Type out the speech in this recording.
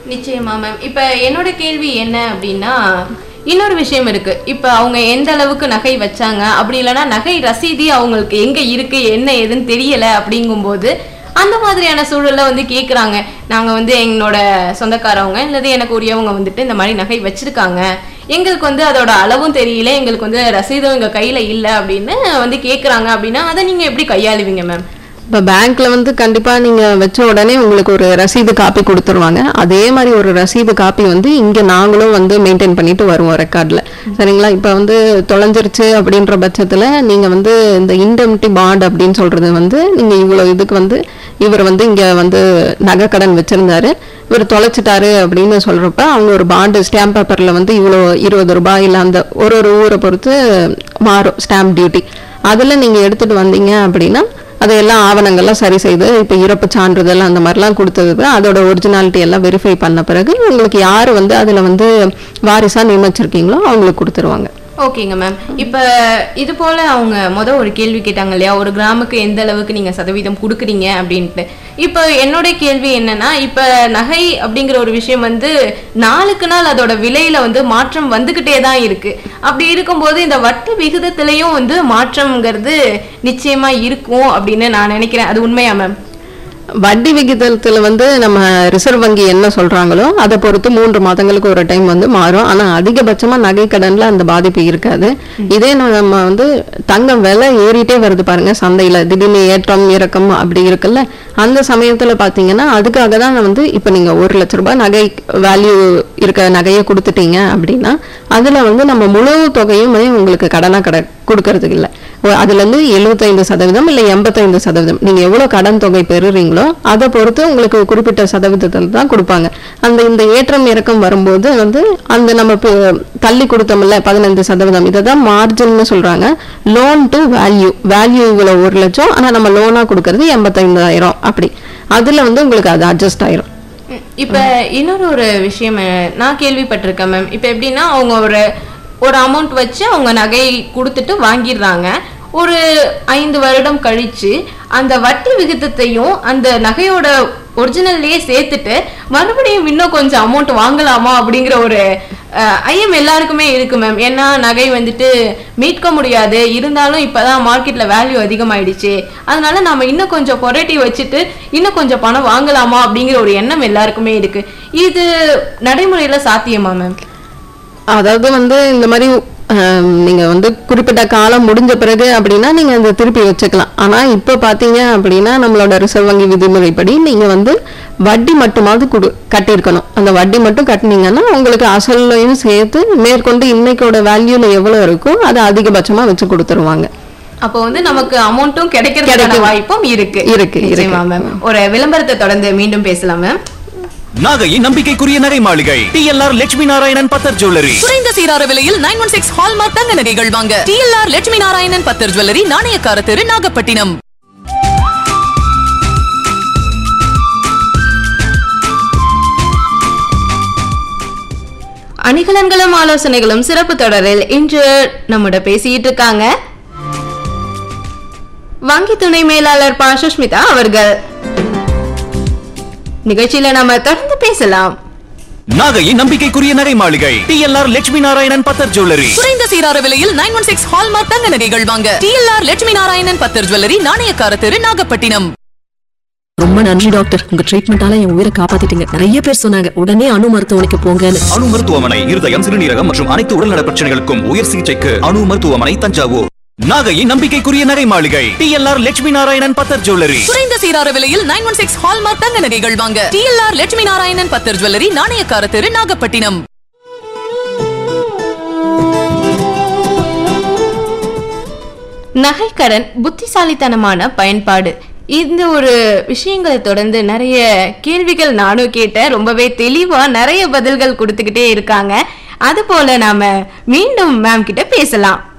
நிச்சயமா மேம் இப்ப என்னோட கேள்வி என்ன அப்படின்னா இன்னொரு விஷயம் இருக்கு இப்ப அவங்க எந்த அளவுக்கு நகை வச்சாங்க அப்படி இல்லைன்னா நகை ரசீதி அவங்களுக்கு எங்க இருக்கு என்ன ஏதுன்னு தெரியல அப்படிங்கும்போது அந்த மாதிரியான சூழல்ல வந்து கேக்குறாங்க நாங்க வந்து எங்களோட சொந்தக்காரவங்க இல்லது எனக்கு உரியவங்க வந்துட்டு இந்த மாதிரி நகை வச்சிருக்காங்க எங்களுக்கு வந்து அதோட அளவும் தெரியல எங்களுக்கு வந்து ரசீதும் எங்க கையில இல்ல அப்படின்னு வந்து கேக்குறாங்க அப்படின்னா அதை நீங்க எப்படி கையாளுவீங்க மேம் இப்போ பேங்க்ல வந்து கண்டிப்பா நீங்க வச்ச உடனே உங்களுக்கு ஒரு ரசீது காப்பி கொடுத்துருவாங்க அதே மாதிரி ஒரு ரசீது காப்பி வந்து இங்க நாங்களும் வந்து மெயின்டைன் பண்ணிட்டு வருவோம் ரெக்கார்ட்ல சரிங்களா இப்போ வந்து தொலைஞ்சிருச்சு அப்படின்ற பட்சத்துல நீங்க வந்து இந்த இன்டெம்டி பாண்ட் அப்படின்னு சொல்றது வந்து நீங்க இவ்வளவு இதுக்கு வந்து இவர் வந்து இங்க வந்து நகை கடன் வச்சிருந்தாரு இவர் தொலைச்சிட்டாரு அப்படின்னு சொல்றப்ப அவங்க ஒரு பாண்டு ஸ்டாம்ப் பேப்பர்ல வந்து இவ்வளோ இருபது ரூபாய் இல்ல அந்த ஒரு ஒரு ஊரை பொறுத்து மாறும் ஸ்டாம்ப் டியூட்டி அதுல நீங்க எடுத்துட்டு வந்தீங்க அப்படின்னா அதையெல்லாம் ஆவணங்கள்லாம் சரி செய்து இப்போ இறப்பு சான்றிதழ் அந்த மாதிரிலாம் கொடுத்தது அதோட ஒரிஜினாலிட்டி எல்லாம் வெரிஃபை பண்ண பிறகு உங்களுக்கு யார் வந்து அதில் வந்து வாரிசாக நியமிச்சிருக்கீங்களோ அவங்களுக்கு கொடுத்துருவாங்க ஓகேங்க மேம் இப்ப இது போல அவங்க முத ஒரு கேள்வி கேட்டாங்க இல்லையா ஒரு கிராமுக்கு எந்த அளவுக்கு நீங்க சதவீதம் கொடுக்குறீங்க அப்படின்ட்டு இப்ப என்னோட கேள்வி என்னன்னா இப்ப நகை அப்படிங்கிற ஒரு விஷயம் வந்து நாளுக்கு நாள் அதோட விலையில வந்து மாற்றம் வந்துகிட்டே தான் இருக்கு அப்படி இருக்கும்போது இந்த வட்டி விகிதத்திலையும் வந்து மாற்றம்ங்கிறது நிச்சயமா இருக்கும் அப்படின்னு நான் நினைக்கிறேன் அது உண்மையா மேம் வட்டி விகிதத்துல வந்து நம்ம ரிசர்வ் வங்கி என்ன சொல்றாங்களோ அதை பொறுத்து மூன்று மாதங்களுக்கு ஒரு டைம் வந்து மாறும் ஆனா அதிகபட்சமா நகை கடன்ல அந்த பாதிப்பு இருக்காது இதே நம்ம வந்து தங்கம் விலை ஏறிட்டே வருது பாருங்க சந்தையில திடீர்னு ஏற்றம் இறக்கம் அப்படி இருக்குல்ல அந்த சமயத்துல பாத்தீங்கன்னா அதுக்காக தான் வந்து இப்ப நீங்க ஒரு லட்ச ரூபாய் நகை வேல்யூ இருக்க நகையை கொடுத்துட்டீங்க அப்படின்னா அதுல வந்து நம்ம முழு தொகையும் வந்து உங்களுக்கு கடனா கட கொடுக்கறதுக்கு இல்லை அதுல இருந்து எழுபத்தைந்து சதவீதம் இல்லை எண்பத்தைந்து சதவீதம் நீங்க எவ்வளவு கடன் தொகை பெறுறீங்களோ அதை பொறுத்து உங்களுக்கு குறிப்பிட்ட சதவீதத்தில் தான் கொடுப்பாங்க அந்த இந்த ஏற்றம் இறக்கம் வரும்போது வந்து அந்த நம்ம இப்போ தள்ளி கொடுத்தோம்ல பதினைந்து சதவீதம் இதை தான் மார்ஜின்னு சொல்றாங்க லோன் டு வேல்யூ வேல்யூ இவ்வளவு ஒரு லட்சம் ஆனா நம்ம லோனா கொடுக்கறது எண்பத்தைந்தாயிரம் அப்படி அதுல வந்து உங்களுக்கு அது அட்ஜஸ்ட் ஆயிரும் ம், இப்ப இன்னொரு ஒரு விஷயம் அஹ், நான் கேள்விப்பட்டிருக்கேன் மேம் இப்ப எப்படின்னா அவங்க ஒரு ஒரு அமௌண்ட் வச்சு அவங்க நகை கொடுத்துட்டு வாங்கிடுறாங்க ஒரு ஐந்து வருடம் கழிச்சு அந்த வட்டி விகிதத்தையும் அந்த நகையோட ஒரிஜினல்லையே சேர்த்துட்டு மறுபடியும் இன்னும் கொஞ்சம் அமௌண்ட் வாங்கலாமா அப்படிங்கிற ஒரு அஹ், ஐயம் எல்லாருக்குமே இருக்கு மேம் ஏன்னா நகை வந்துட்டு மீட்க முடியாது இருந்தாலும் இப்பதான் மார்க்கெட்ல வேல்யூ அதிகமாயிடுச்சு அதனால நாம இன்னும் கொஞ்சம் புரட்டி வச்சுட்டு இன்னும் கொஞ்சம் பணம் வாங்கலாமா அப்படிங்கிற ஒரு எண்ணம் எல்லாருக்குமே இருக்கு இது நடைமுறையில சாத்தியமா மேம் அதாவது வந்து இந்த மாதிரி ஆம், நீங்க வந்து குறிப்பிட்ட காலம் முடிஞ்ச பிறகு அப்படின்னா நீங்க அந்த திருப்பி வச்சுக்கலாம் ஆனா இப்ப பாத்தீங்க அப்படின்னா நம்மளோட ரிசர்வ் வங்கி விதிமுறைப்படி நீங்க வந்து வட்டி மட்டுமாவது கொடு கட்டியிருக்கணும் அந்த வட்டி மட்டும் கட்டினீங்கன்னா உங்களுக்கு அசல்லையும் சேர்த்து மேற்கொண்டு இன்னைக்கோட வேல்யூல எவ்வளவு இருக்கோ அதை அதிகபட்சமா வச்சு கொடுத்துருவாங்க அப்போ வந்து நமக்கு அமௌண்ட்டும் கிடைக்கிறதுக்கான கிடைக்கும். வாய்ப்பும் இருக்கு இருக்கு, இருக்கு. நிச்சயமா மேம் ஒரு விளம்பரத்தை தொடர்ந்து மீண்டும் பேசலாம் மேம் நாகையின் நம்பிக்கைக்குரிய நகை மாளிகை டிஎல்ஆர் லட்சுமி நாராயணன் பத்தர் ஜுவல்லரி குறைந்த சீரார விலையில் நைன் ஒன் சிக்ஸ் ஹால்மார்க் தங்க நகைகள் வாங்க டிஎல்ஆர் லட்சுமி நாராயணன் பத்தர் ஜுவல்லரி நாணயக்கார தெரு நாகப்பட்டினம் அணிகலன்களும் ஆலோசனைகளும் சிறப்பு தொடரில் இன்று நம்மோட பேசிட்டு இருக்காங்க வங்கி துணை மேலாளர் பா சுஷ்மிதா அவர்கள் நிகழ்ச்சியில நாம தொடர்ந்து பேசலாம் நாகையின் நம்பிக்கைக்குரிய நகை மாளிகை டிஎல்ஆர் லட்சுமி நாராயணன் பத்தர் ஜுவல்லரி குறைந்த சீரார விலையில் நைன் ஒன் சிக்ஸ் ஹால்மார்க் தங்க நகைகள் வாங்க டிஎல்ஆர் லட்சுமி நாராயணன் பத்தர் ஜுவல்லரி நாணயக்கார தெரு நாகப்பட்டினம் ரொம்ப நன்றி டாக்டர் உங்க ட்ரீட்மெண்டால என் உயிரை காப்பாத்திட்டீங்க நிறைய பேர் சொன்னாங்க உடனே அணு மருத்துவமனைக்கு போங்கன்னு அணு மருத்துவமனை இருதயம் சிறுநீரகம் மற்றும் அனைத்து உடல்நல பிரச்சனைகளுக்கும் உயர் சிகிச்சைக்கு அணு மருத்துவமனை தஞ்சாவூர் நாகையின் நம்பிக்கைக்குரிய நகை மாளிகை டிஎல்ஆர் லட்சுமி நாராயணன் பத்தர் ஜுவல்லரி குறைந்த சீரார விலையில் நைன் ஒன் சிக்ஸ் ஹால்மார்க் தங்க நகைகள் வாங்க டிஎல்ஆர் லட்சுமி நாராயணன் பத்தர் ஜுவல்லரி நாணயக்கார தெரு நாகப்பட்டினம் நகைக்கடன் புத்திசாலித்தனமான பயன்பாடு இந்த ஒரு விஷயங்களை தொடர்ந்து நிறைய கேள்விகள் நானும் கேட்டேன் ரொம்பவே தெளிவா நிறைய பதில்கள் கொடுத்துக்கிட்டே இருக்காங்க அது போல நாம மீண்டும் மேம் கிட்ட பேசலாம்